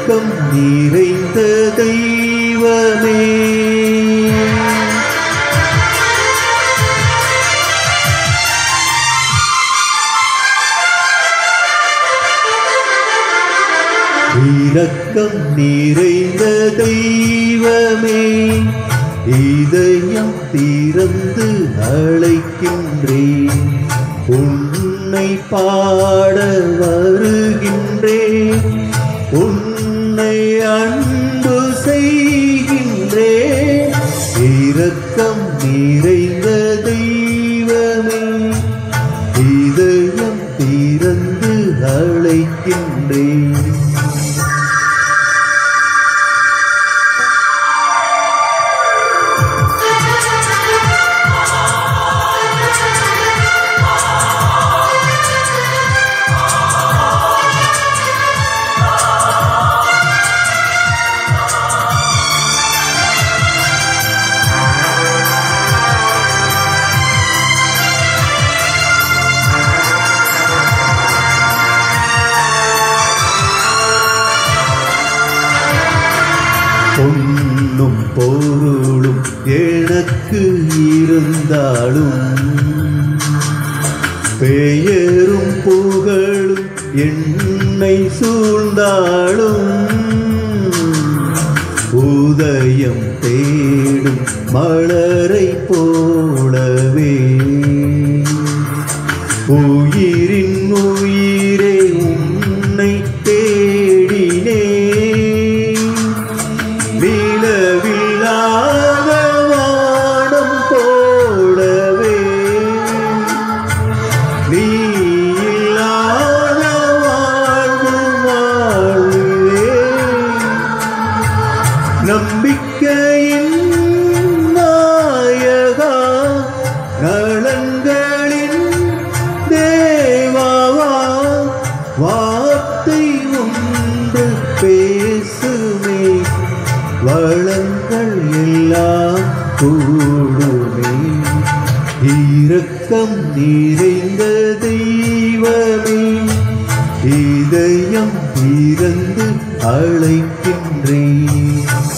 இரக்கம் நிறைந்த தெய்வமே இரக்கம் நிறைந்த தெய்வமே இதயம் திறந்து அழைக்கின்றேன் உன்னை பாட வருகின்றேன் உன்னை அன்பு செய்கின்றேன் இரக்கம் நிறைந்த தெய்வமே இதயம் திறந்து அழைக்கின்றேன் பொன்னும் பொருளும் எனக்கு இருந்தாலும் பெயரும் புகழும் என்னை சூழ்ந்தாலும் உதயம் தேடும் மலரை போலவே உயிரின் உயிரே உன்னை தேடினே நிலவில்லாத வானம் போலவே நீ இல்லாத வாழ்வு வாழ்வே நம்பிக்கையின் நாயகா நலன்களின் தேவாவா வார்த்தை ஒன்று பேசுமே வளங்கள் எல்லாம் கூடுமே இரக்கம் நிறைந்த தெய்வமே இதயம் திறந்து அழைக்கின்றேன்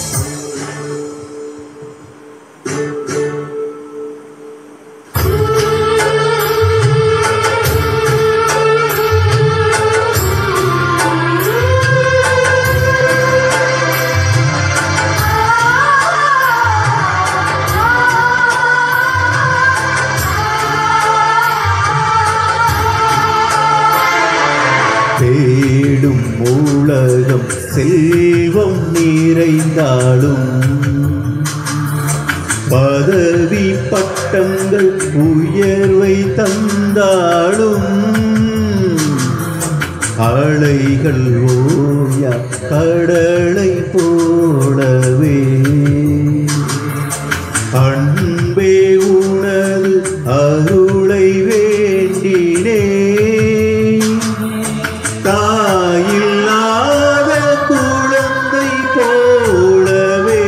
தேடும் உலகம் செல்வம் நிறைந்தாலும் பதவி பட்டங்கள் உயர்வை தந்தாலும் அலைகள் ஓயா கடலை போலவே அன்பே உனது அருளை வேண்டினே தாயில்லாத குழந்தை போலவே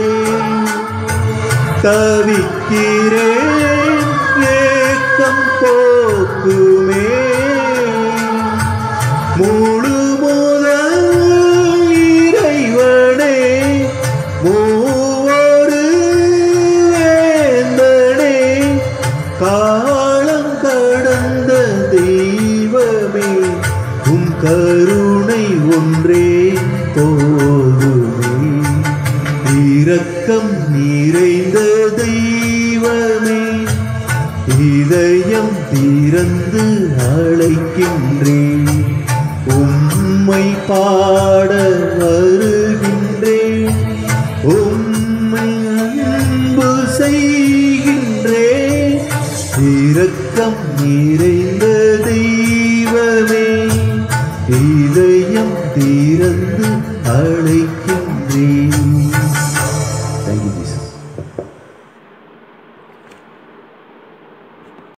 தவிக்கிறேன் ஏக்கம் போக்குமே முழு முதல் இறைவனே மூவரு வேந்தனே காலம் கடந்த தெய்வமே உம் கருணை ஒன்றே போதுமே இரக்கம் நிறைந்த தெய்வமே இதயம் திறந்து அழைக்கின்றேன் உம்மை பாட வருகின்றேன் உம்மை அன்பு செய்கின்றேன் இரக்கம் நிறைந்த தெய்வமே இதயம் திறந்து